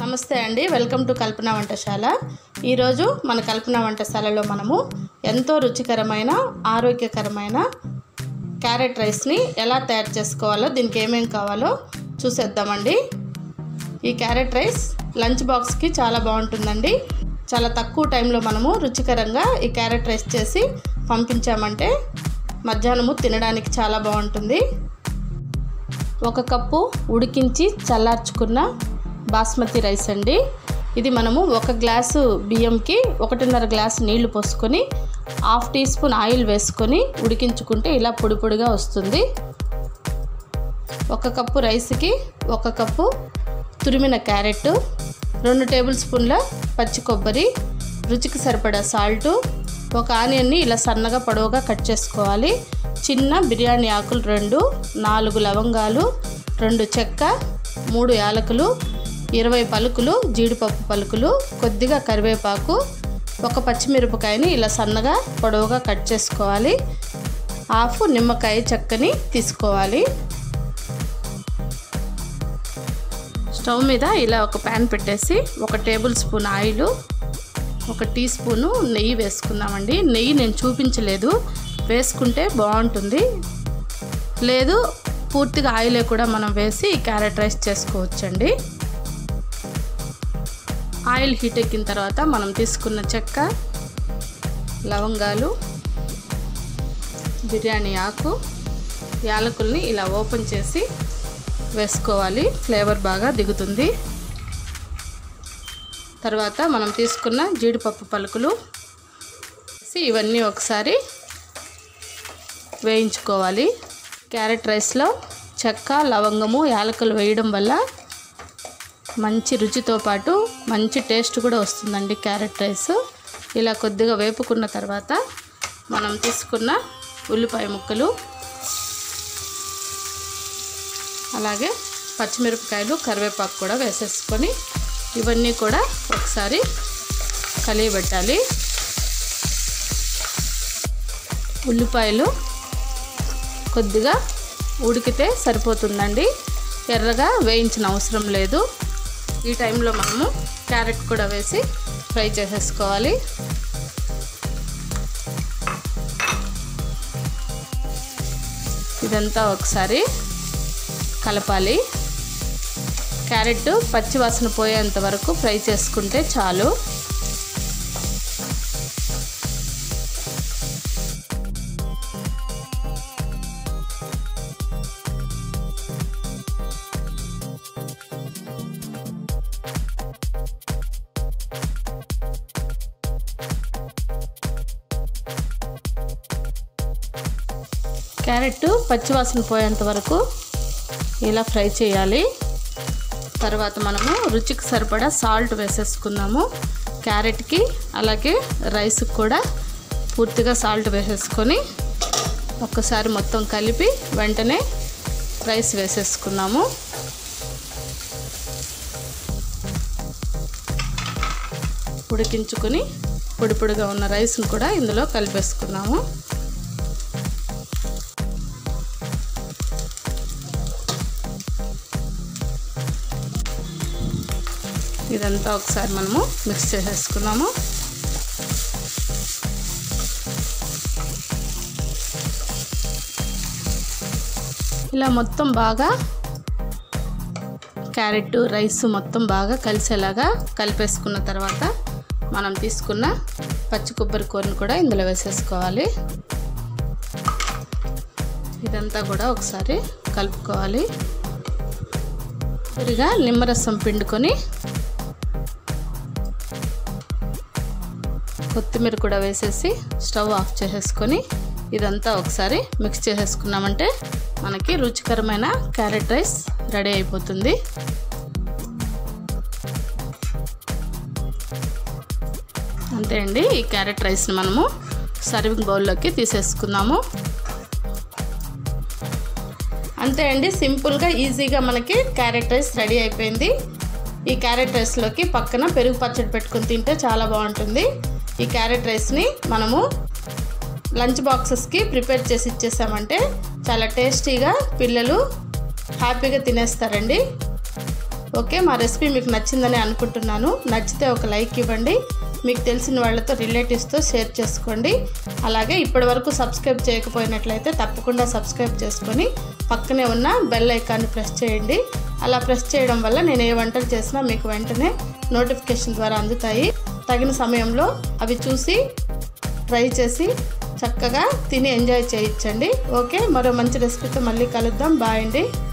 నమస్తే అండి welcome to కల్పన వంటశాల ఈరోజు మన కల్పన వంటశాలలో మనము ఎంతో రుచికరమైన ఆరోగ్యకరమైన క్యారెట్ రైస్ని ఎలా తయారు చేసుకోవాలో దీనికి ఏమేమి కావాలో చూసేద్దామండి ఈ క్యారెట్ రైస్ లంచ్ బాక్స్కి చాలా బాగుంటుందండి చాలా తక్కువ టైంలో మనము రుచికరంగా ఈ క్యారెట్ రైస్ చేసి పంపించామంటే మధ్యాహ్నము తినడానికి చాలా బాగుంటుంది ఒక కప్పు ఉడికించి చల్లార్చుకున్న బాస్మతి రైస్ అండి ఇది మనము ఒక గ్లాసు బియ్యంకి ఒకటిన్నర గ్లాసు నీళ్లు పోసుకొని హాఫ్ టీ స్పూన్ ఆయిల్ వేసుకొని ఉడికించుకుంటే ఇలా పొడి పొడిగా వస్తుంది ఒక కప్పు రైస్కి ఒక కప్పు తురిమిన క్యారెట్ రెండు టేబుల్ స్పూన్ల పచ్చి కొబ్బరి రుచికి సరిపడా సాల్టు ఒక ఆనియన్ని ఇలా సన్నగా పొడవుగా కట్ చేసుకోవాలి చిన్న బిర్యానీ ఆకులు రెండు నాలుగు లవంగాలు రెండు చెక్క మూడు యాలకులు ఇరవై పలుకులు జీడిపప్పు పలుకులు కొద్దిగా కరివేపాకు ఒక పచ్చిమిరపకాయని ఇలా సన్నగా పొడవుగా కట్ చేసుకోవాలి హాఫ్ నిమ్మకాయ చెక్కని తీసుకోవాలి స్టవ్ మీద ఇలా ఒక ప్యాన్ పెట్టేసి ఒక టేబుల్ స్పూన్ ఆయిల్ ఒక టీ స్పూను నెయ్యి వేసుకుందామండి నెయ్యి నేను చూపించలేదు వేసుకుంటే బాగుంటుంది లేదు పూర్తిగా ఆయిలే కూడా మనం వేసి ఈ క్యారెట్ రైస్ చేసుకోవచ్చండి ఆయిల్ హీట్ ఎక్కిన తర్వాత మనం తీసుకున్న చెక్క లవంగాలు బిర్యానీ ఆకు యాలకుల్ని ఇలా ఓపెన్ చేసి వేసుకోవాలి ఫ్లేవర్ బాగా దిగుతుంది తర్వాత మనం తీసుకున్న జీడిపప్పు పలుకులు ఇవన్నీ ఒకసారి వేయించుకోవాలి క్యారెట్ రైస్లో చెక్క లవంగము యాలకులు వేయడం వల్ల మంచి రుచితో పాటు మంచి టేస్ట్ కూడా వస్తుందండి క్యారెట్ రైస్ ఇలా కొద్దిగా వేపుకున్న తర్వాత మనం తీసుకున్న ఉల్లిపాయ ముక్కలు అలాగే పచ్చిమిరపకాయలు కరివేపాకు కూడా వేసేసుకొని ఇవన్నీ కూడా ఒకసారి కలియబెట్టాలి ఉల్లిపాయలు కొద్దిగా ఉడికితే సరిపోతుందండి ఎర్రగా వేయించిన అవసరం లేదు ఈ టైంలో మనము క్యారెట్ కూడా వేసి ఫ్రై చేసేసుకోవాలి ఇదంతా ఒకసారి కలపాలి క్యారెట్ పచ్చివాసన పోయేంత వరకు ఫ్రై చేసుకుంటే చాలు క్యారెట్ పచ్చివాసన పోయేంత వరకు ఇలా ఫ్రై చేయాలి తర్వాత మనము రుచికి సరిపడా సాల్ట్ వేసేసుకుందాము క్యారెట్కి అలాగే రైస్కి కూడా పూర్తిగా సాల్ట్ వేసేసుకొని ఒక్కసారి మొత్తం కలిపి వెంటనే రైస్ వేసేసుకున్నాము ఉడికించుకొని పొడి పొడిగా ఉన్న రైస్ని కూడా ఇందులో కలిపేసుకున్నాము ఇదంతా ఒకసారి మనము మిక్స్ చేసేసుకున్నాము ఇలా మొత్తం బాగా క్యారెట్ రైస్ మొత్తం బాగా కలిసేలాగా కలిపేసుకున్న తర్వాత మనం తీసుకున్న పచ్చి కొబ్బరి కూరని కూడా ఇందులో వేసేసుకోవాలి ఇదంతా కూడా ఒకసారి కలుపుకోవాలి సరిగా నిమ్మరసం పిండుకొని కొత్తిమీర కూడా వేసేసి స్టవ్ ఆఫ్ చేసేసుకొని ఇదంతా ఒకసారి మిక్స్ చేసేసుకున్నామంటే మనకి రుచికరమైన క్యారెట్ రైస్ రెడీ అయిపోతుంది అంతే అండి ఈ క్యారెట్ రైస్ని మనము సర్వింగ్ బౌల్లోకి తీసేసుకుందాము అంతే అండి సింపుల్గా ఈజీగా మనకి క్యారెట్ రైస్ రెడీ అయిపోయింది ఈ క్యారెట్ రైస్లోకి పక్కన పెరుగు పచ్చడి పెట్టుకుని తింటే చాలా బాగుంటుంది ఈ క్యారెట్ రైస్ని మనము లంచ్ బాక్సెస్కి ప్రిపేర్ చేసి ఇచ్చేసామంటే చాలా టేస్టీగా పిల్లలు హ్యాపీగా తినేస్తారండి ఓకే మా రెసిపీ మీకు నచ్చిందని అనుకుంటున్నాను నచ్చితే ఒక లైక్ ఇవ్వండి మీకు తెలిసిన వాళ్ళతో రిలేటివ్స్తో షేర్ చేసుకోండి అలాగే ఇప్పటి వరకు సబ్స్క్రైబ్ చేయకపోయినట్లయితే తప్పకుండా సబ్స్క్రైబ్ చేసుకొని పక్కనే ఉన్న బెల్ ఐకాన్ని ప్రెస్ చేయండి అలా ప్రెస్ చేయడం వల్ల నేను ఏ వంటలు చేసినా మీకు వెంటనే నోటిఫికేషన్ ద్వారా అందుతాయి తగిన సమయంలో అవి చూసి ట్రై చేసి చక్కగా తిని ఎంజాయ్ చేయించండి ఓకే మరో మంచి రెసిపీతో మళ్ళీ కలుద్దాం బాయ్ అండి